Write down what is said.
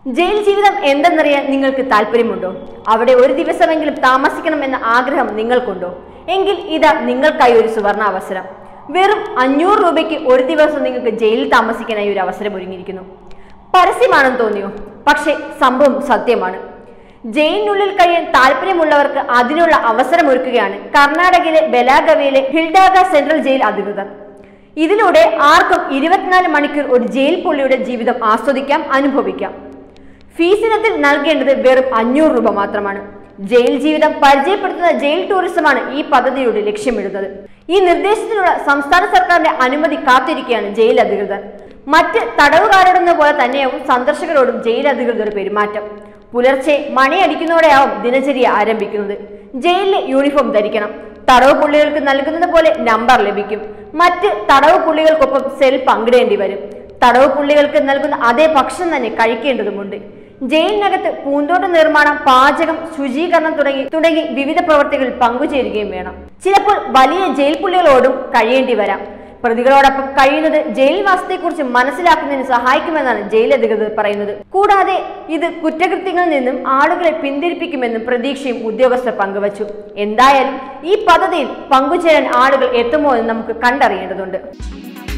jail ജീവിതം എന്തെന്നറിയാൻ നിങ്ങൾക്ക് താല്പര്യമുണ്ടോ അവിടെ ഒരു ദിവസമെങ്കിലും താമസിക്കണമെന്ന ആഗ്രഹം നിങ്ങൾക്കുണ്ടോ എങ്കിൽ ഇതാ നിങ്ങൾക്കായി ഒരു സുവർണ അവസരം വെറും അഞ്ഞൂറ് രൂപയ്ക്ക് ഒരു ദിവസം നിങ്ങൾക്ക് ജയിലിൽ താമസിക്കാനായി ഒരു അവസരം ഒരുങ്ങിയിരിക്കുന്നു പരസ്യമാണെന്ന് തോന്നിയോ പക്ഷേ സംഭവം സത്യമാണ് ജയിലിനുള്ളിൽ കഴിയാൻ താല്പര്യമുള്ളവർക്ക് അതിനുള്ള അവസരം ഒരുക്കുകയാണ് കർണാടകയിലെ ബെലാഗവിയിലെ ഹിൽഡാഗ സെൻട്രൽ ജയിൽ അധികൃതർ ഇതിലൂടെ ആർക്കും ഇരുപത്തിനാല് മണിക്കൂർ ഒരു ജയിൽ പുള്ളിയുടെ ജീവിതം ആസ്വദിക്കാം അനുഭവിക്കാം ഫീസ് ഇനത്തിൽ നൽകേണ്ടത് വെറും അഞ്ഞൂറ് രൂപ മാത്രമാണ് ജയിൽ ജീവിതം പരിചയപ്പെടുത്തുന്ന ജയിൽ ടൂറിസമാണ് ഈ പദ്ധതിയുടെ ലക്ഷ്യമിടുന്നത് ഈ നിർദ്ദേശത്തിനുള്ള സംസ്ഥാന സർക്കാരിന്റെ അനുമതി കാത്തിരിക്കുകയാണ് ജയിൽ അധികൃതർ മറ്റ് തടവുകാരോടെന്ന പോലെ തന്നെയാവും സന്ദർശകരോടും ജയിൽ അധികൃതർ പെരുമാറ്റം പുലർച്ചെ മണിയടിക്കുന്നതോടെയാവും ദിനചര്യ ആരംഭിക്കുന്നത് ജയിലിലെ യൂണിഫോം ധരിക്കണം തടവ് പുള്ളികൾക്ക് നൽകുന്നത് പോലെ നമ്പർ ലഭിക്കും മറ്റ് തടവ് പുള്ളികൾക്കൊപ്പം സെൽ പങ്കിടേണ്ടി വരും തടവ് പുള്ളികൾക്ക് നൽകുന്ന അതേ ഭക്ഷണം തന്നെ കഴിക്കേണ്ടതുമുണ്ട് ജയിലിനകത്ത് പൂന്തോട്ട നിർമ്മാണം പാചകം ശുചീകരണം തുടങ്ങി തുടങ്ങി വിവിധ പ്രവർത്തികളിൽ പങ്കുചേരുകയും വേണം ചിലപ്പോൾ വലിയ ജയിൽ പുള്ളികളോടും കഴിയേണ്ടി വരാം പ്രതികളോടൊപ്പം കഴിയുന്നത് ജയിൽ വാസത്തെക്കുറിച്ച് മനസ്സിലാക്കുന്നതിന് സഹായിക്കുമെന്നാണ് ജയിൽ അധികൃതർ പറയുന്നത് കൂടാതെ ഇത് കുറ്റകൃത്യങ്ങളിൽ നിന്നും ആളുകളെ പിന്തിരിപ്പിക്കുമെന്നും പ്രതീക്ഷയും ഉദ്യോഗസ്ഥർ പങ്കുവച്ചു എന്തായാലും ഈ പദ്ധതിയിൽ പങ്കുചേരാൻ ആളുകൾ എത്തുമോ എന്ന് നമുക്ക് കണ്ടറിയേണ്ടതുണ്ട്